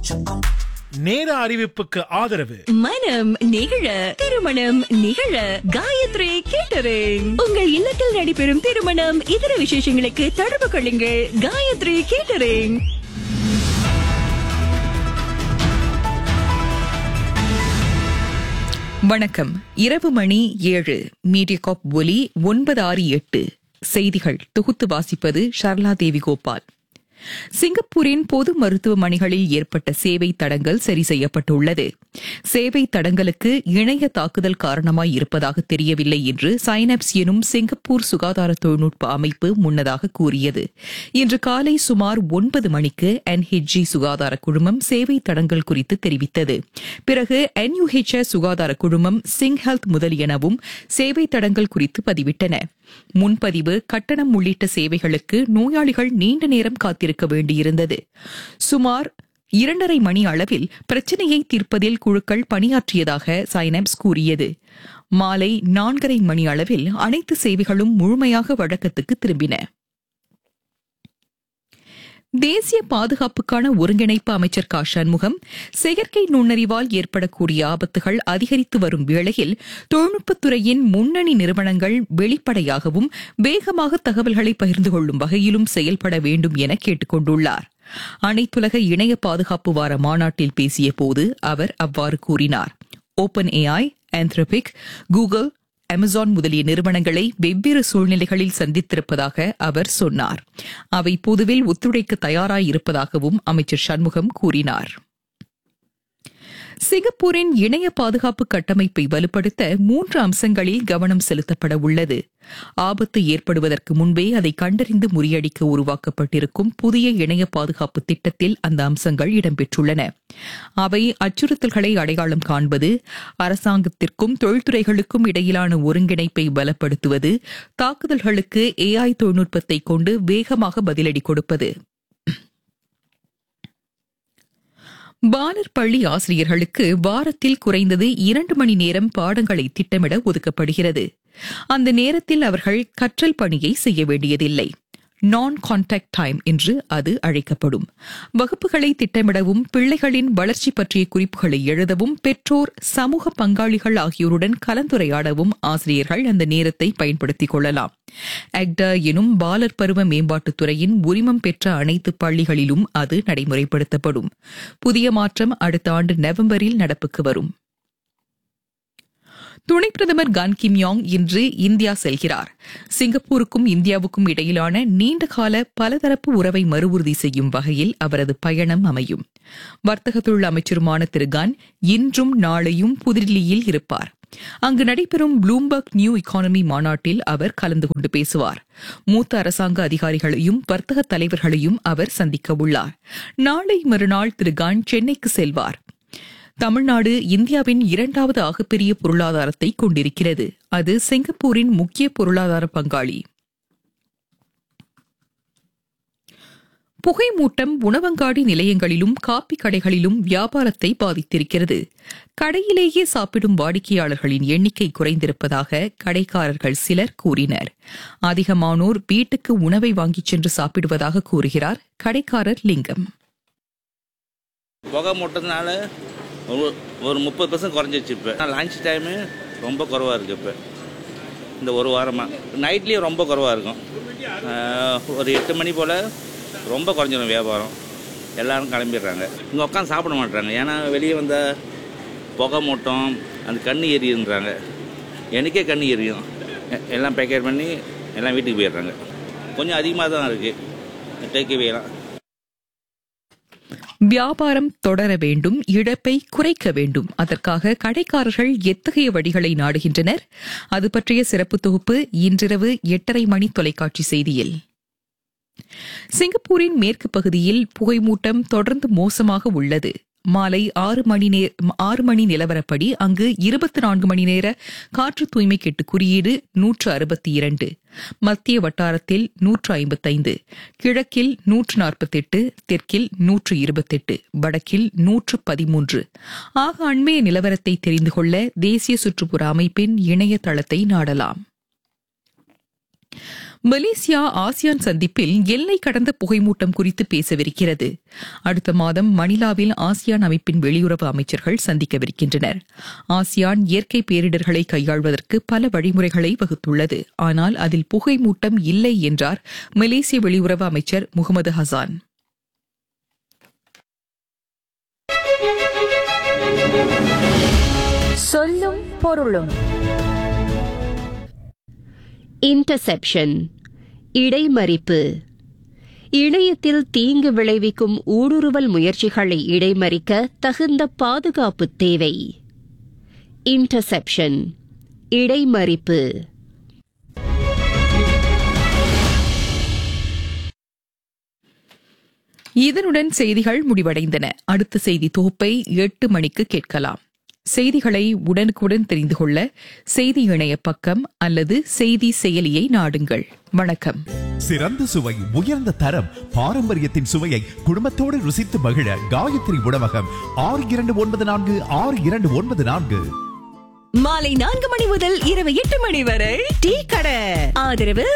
நேர அறிவிப்புக்கு ஆதரவு மனம் நிகழ திருமணம் நிகழ காயத்ரி கேட்டரிங் உங்கள் இல்லத்தில் நடைபெறும் திருமணம் இதர விசேஷங்களுக்கு தொடர்பு கொள்ளுங்கள் காயத்ரி கேட்டரிங் வணக்கம் இரவு மணி ஏழு மீடியகாப் ஒலி ஒன்பது ஆறு எட்டு செய்திகள் தொகுத்து வாசிப்பது ஷர்லா தேவி கோபால் சிங்கப்பூரின் பொது மருத்துவமனைகளில் ஏற்பட்ட சேவை தடங்கல் சரி செய்யப்பட்டுள்ளது சேவை தடங்கலுக்கு இணைய தாக்குதல் காரணமாய் இருப்பதாக தெரியவில்லை என்று சைனப்ஸ் எனும் சிங்கப்பூர் சுகாதார தொழில்நுட்ப அமைப்பு முன்னதாக கூறியது இன்று காலை சுமார் ஒன்பது மணிக்கு என்ஹெச்ஜி சுகாதார குழுமம் சேவை தடங்கல் குறித்து தெரிவித்தது பிறகு என்யூஹெச்எஸ் சுகாதார குழுமம் சிங் ஹெல்த் முதலியனவும் சேவை தடங்கல் குறித்து பதிவிட்டன முன்பதிவு கட்டணம் உள்ளிட்ட சேவைகளுக்கு நோயாளிகள் நீண்ட நேரம் காத்திருக்க வேண்டியிருந்தது சுமார் இரண்டரை மணி அளவில் பிரச்சினையை தீர்ப்பதில் குழுக்கள் பணியாற்றியதாக சைனப்ஸ் கூறியது மாலை நான்கரை மணி அளவில் அனைத்து சேவைகளும் முழுமையாக வழக்கத்துக்கு திரும்பின தேசிய பாதுகாப்புக்கான ஒருங்கிணைப்பு அமைச்சர் கா சண்முகம் செயற்கை நுண்ணறிவால் ஏற்படக்கூடிய ஆபத்துகள் அதிகரித்து வரும் வேளையில் தொழில்நுட்பத்துறையின் முன்னணி நிறுவனங்கள் வெளிப்படையாகவும் வேகமாக தகவல்களை பகிர்ந்து கொள்ளும் வகையிலும் செயல்பட வேண்டும் என கேட்டுக் கொண்டுள்ளார் அனைத்துலக இணைய பாதுகாப்பு வார மாநாட்டில் பேசிய போது அவர் அவ்வாறு கூறினார் Open AI Anthropic Google Amazon முதலிய நிறுவனங்களை வெவ்வேறு சூழ்நிலைகளில் சந்தித்திருப்பதாக அவர் சொன்னார் அவை பொதுவில் ஒத்துழைக்க தயாராயிருப்பதாகவும் அமைச்சர் சண்முகம் கூறினார் சிங்கப்பூரின் இணைய பாதுகாப்பு கட்டமைப்பை வலுப்படுத்த மூன்று அம்சங்களில் கவனம் செலுத்தப்பட உள்ளது ஆபத்து ஏற்படுவதற்கு முன்பே அதை கண்டறிந்து முறியடிக்க உருவாக்கப்பட்டிருக்கும் புதிய இணைய பாதுகாப்பு திட்டத்தில் அந்த அம்சங்கள் இடம்பெற்றுள்ளன அவை அச்சுறுத்தல்களை அடையாளம் காண்பது அரசாங்கத்திற்கும் தொழில்துறைகளுக்கும் இடையிலான ஒருங்கிணைப்பை பலப்படுத்துவது தாக்குதல்களுக்கு ஏஐ தொழில்நுட்பத்தை கொண்டு வேகமாக பதிலடி கொடுப்பது பாலர் பள்ளி ஆசிரியர்களுக்கு வாரத்தில் குறைந்தது இரண்டு மணி நேரம் பாடங்களை திட்டமிட ஒதுக்கப்படுகிறது அந்த நேரத்தில் அவர்கள் கற்றல் பணியை செய்ய வேண்டியதில்லை நான் கான்டாக்ட் டைம் என்று அது அழைக்கப்படும் வகுப்புகளை திட்டமிடவும் பிள்ளைகளின் வளர்ச்சி பற்றிய குறிப்புகளை எழுதவும் பெற்றோர் சமூக பங்காளிகள் ஆகியோருடன் கலந்துரையாடவும் ஆசிரியர்கள் அந்த நேரத்தை பயன்படுத்திக் கொள்ளலாம் அக்டா எனும் பாலர் பருவ மேம்பாட்டுத் துறையின் உரிமம் பெற்ற அனைத்து பள்ளிகளிலும் அது நடைமுறைப்படுத்தப்படும் புதிய மாற்றம் அடுத்த ஆண்டு நவம்பரில் நடப்புக்கு வரும் துணை பிரதமர் கான் கிம் யாங் இன்று இந்தியா செல்கிறார் சிங்கப்பூருக்கும் இந்தியாவுக்கும் இடையிலான நீண்டகால பலதரப்பு உறவை மறுஉறுதி செய்யும் வகையில் அவரது பயணம் அமையும் வர்த்தகத்துள்ள அமைச்சருமான திரு கான் இன்றும் நாளையும் புதுடில்லியில் இருப்பார் அங்கு நடைபெறும் ப்ளூம்பர்க் நியூ எக்கானமி மாநாட்டில் அவர் கலந்து கொண்டு பேசுவார் மூத்த அரசாங்க அதிகாரிகளையும் வர்த்தக தலைவர்களையும் அவர் சந்திக்க உள்ளார் நாளை மறுநாள் திரு கான் சென்னைக்கு செல்வார் தமிழ்நாடு இந்தியாவின் இரண்டாவது ஆகப்பெரிய பொருளாதாரத்தை கொண்டிருக்கிறது அது சிங்கப்பூரின் முக்கிய பொருளாதார பங்காளி புகைமூட்டம் உணவங்காடி நிலையங்களிலும் காப்பி கடைகளிலும் வியாபாரத்தை பாதித்திருக்கிறது கடையிலேயே சாப்பிடும் வாடிக்கையாளர்களின் எண்ணிக்கை குறைந்திருப்பதாக கடைக்காரர்கள் சிலர் கூறினர் அதிகமானோர் வீட்டுக்கு உணவை வாங்கிச் சென்று சாப்பிடுவதாக கூறுகிறார் கடைக்காரர் லிங்கம் புகை மூட்டதுனால ஒரு ஒரு முப்பது பர்சன்ட் குறைஞ்சிச்சு இப்போ லஞ்ச் டைமு ரொம்ப குறவாக இருக்குது இப்போ இந்த ஒரு வாரமாக நைட்லேயும் ரொம்ப குறவாக இருக்கும் ஆஹ், ஒரு எட்டு மணி போல் ரொம்ப குறைஞ்சிடும் வியாபாரம் எல்லாரும் கிளம்பிடுறாங்க இங்கே உட்காந்து சாப்பிட மாட்றாங்க ஏன்னா வெளியே வந்த புகை மூட்டம் அந்த கண்ணு எரியுன்றாங்க எனக்கே கண்ணு எரியும் எ- எல்லாம் பேக்கெட் பண்ணி எல்லாம் வீட்டுக்கு போயிடுறாங்க கொஞ்சம் அதிகமாக தான் இருக்குது டேக்அவேலாம் வியாபாரம் தொடர வேண்டும் இழப்பை குறைக்க வேண்டும் அதற்காக கடைக்காரர்கள் எத்தகைய வழிகளை நாடுகின்றனர் அது பற்றிய சிறப்பு தொகுப்பு இன்றிரவு எட்டரை மணி தொலைக்காட்சி செய்தியில் சிங்கப்பூரின் மேற்கு பகுதியில் புகைமூட்டம் தொடர்ந்து மோசமாக உள்ளது மாலை ஆறு மணி நே ஆறு மணி நிலவரப்படி அங்கு இருபத்தி நான்கு மணி நேர காற்று தூய்மை கெட்டு குறியீடு நூற்று அறுபத்தி இரண்டு மத்திய வட்டாரத்தில் நூற்று ஐம்பத்தைந்து கிழக்கில் நூற்று நாற்பத்தெட்டு தெற்கில் நூற்று இருபத்தெட்டு வடக்கில் நூற்று பதிமூன்று ஆக அண்மைய நிலவரத்தை தெரிந்து கொள்ள தேசிய சுற்றுப்புற அமைப்பின் இணையதளத்தை நாடலாம் மலேசியா ஆசியான் சந்திப்பில் எல்லை கடந்த புகைமூட்டம் குறித்து பேசவிருக்கிறது அடுத்த மாதம் மணிலாவில் ஆசியான் அமைப்பின் வெளியுறவு அமைச்சர்கள் சந்திக்கவிருக்கின்றனர் ஆசியான் இயற்கை பேரிடர்களை கையாள்வதற்கு பல வழிமுறைகளை வகுத்துள்ளது ஆனால் அதில் புகைமூட்டம் இல்லை என்றார் மலேசிய வெளியுறவு அமைச்சர் முகமது ஹசான் சொல்லும் பொருளும் இன்டர்செப்ஷன் இடைமறிப்பு இணையத்தில் தீங்கு விளைவிக்கும் ஊடுருவல் முயற்சிகளை இடைமறிக்க தகுந்த பாதுகாப்பு தேவை இன்டர்செப்ஷன் இடைமறிப்பு இதனுடன் செய்திகள் முடிவடைந்தன அடுத்த செய்தி தொகுப்பை எட்டு மணிக்கு கேட்கலாம் செய்திகளை உடனுக்குடன் தெரிந்து கொள்ள செய்தி இணைய பக்கம் அல்லது செய்தி செயலியை நாடுங்கள் வணக்கம் சிறந்த சுவை உயர்ந்த தரம் பாரம்பரியத்தின் சுவையை குடும்பத்தோடு ருசித்து மகிழ காயத்ரி உணவகம் ஆறு இரண்டு ஒன்பது நான்கு ஆறு இரண்டு ஒன்பது நான்கு மாலை நான்கு மணி முதல் இரவு எட்டு மணி வரை டீ கடை ஆதரவு